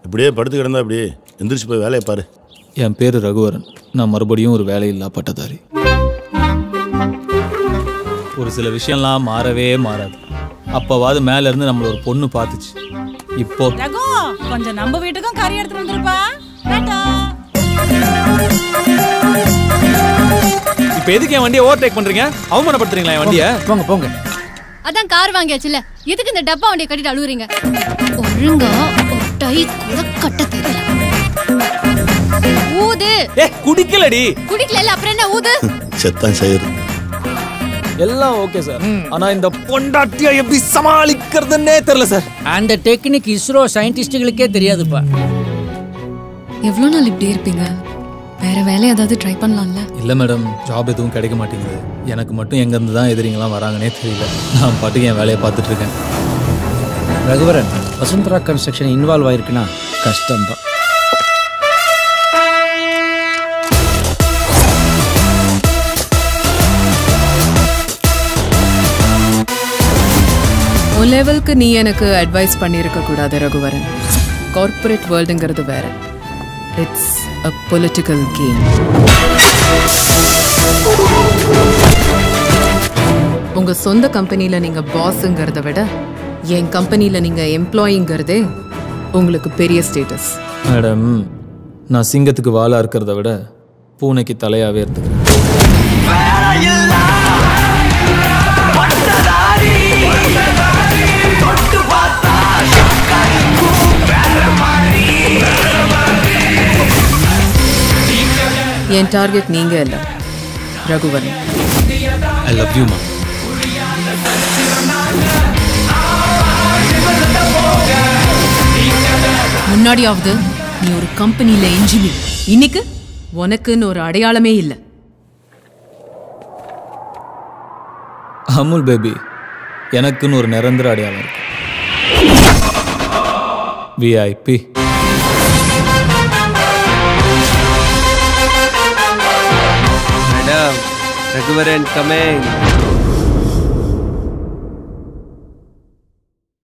இப்படியே படுத்து கிடந்தா அப்படியே எந்திரிச்சு போய் வேலையை பாரு என் பேர் ரகுவரன் நான் மறுபடியும் ஒரு வேலையில்லா பட்டதாரி ஒரு சில விஷயம்லாம் மாறவே மாறாது அப்போவாது மேல இருந்து நம்மள ஒரு பொண்ணு பார்த்துச்சு இப்போ ரகு கொஞ்சம் நம்ம வீட்டுக்கும் கறி எடுத்துட்டு வந்துருப்பா டாடா இப்போ எதுக்கு என் வண்டியை ஓவர்டேக் பண்றீங்க அவமானப்படுத்துறீங்களா என் வண்டியை போங்க போங்க அதான் கார் வாங்கியாச்சுல எதுக்கு இந்த டப்பா வண்டியை கட்டிட்டு அழுவுறீங்க ஒழுங்கா ஒரு டை கூட கட்ட தெரியல ஊது ஏ குடிக்கலடி குடிக்கல அப்புறம் என்ன ஊது செத்தான் செய்யுது எல்லாம் ஓகே சார் ஆனா இந்த பொண்டாட்டியை எப்படி சமாளிக்கிறதுன்னே தெரியல சார் அந்த டெக்னிக் இஸ்ரோ சயின்டிஸ்டுகளுக்கே தெரியாதுப்பா எவ்வளோ நாள் இப்படி இருப்பீங்க வேற வேலை ஏதாவது ட்ரை பண்ணலாம்ல இல்லை மேடம் ஜாப் எதுவும் கிடைக்க மாட்டேங்குது எனக்கு மட்டும் எங்கேருந்து தான் எதிரிங்களாம் வராங்கன்னே தெரியல நான் பாட்டுக்கு என் வேலையை பார்த்துட்டு இருக்கேன் ரகுவரன் வசுந்தரா கன்ஸ்ட்ரக்ஷன் இன்வால்வ் ஆயிருக்குன்னா கஷ்டம்தான் உன் லெவலுக்கு நீ எனக்கு அட்வைஸ் பண்ணியிருக்க கூடாது ரகுவரன் கார்ப்பரேட் வேர்ல்டுங்கிறது வேற இட்ஸ் அ பொலிட்டிக்கல் கேம் உங்க சொந்த கம்பெனில நீங்க பாஸ்ங்கிறத விட என் கம்பெனில நீங்க எம்ப்ளாயிங்கிறதே உங்களுக்கு பெரிய ஸ்டேட்டஸ் மேடம் நான் சிங்கத்துக்கு வாலா இருக்கிறத விட பூனைக்கு தலையாவே இருந்துக்கிறேன் என் டார்கெட் நீங்க இல்ல Raghuvaran I love you ma'am முன்னாடியாவது நீ ஒரு கம்பெனில இன்ஜினியர் இன்னைக்கு உனக்குன்னு ஒரு அடையாளமே இல்லை அமுல் பேபி எனக்குன்னு ஒரு நிரந்தர அடையாளம் இருக்கு விஐபி Madam, Raghuvaran coming.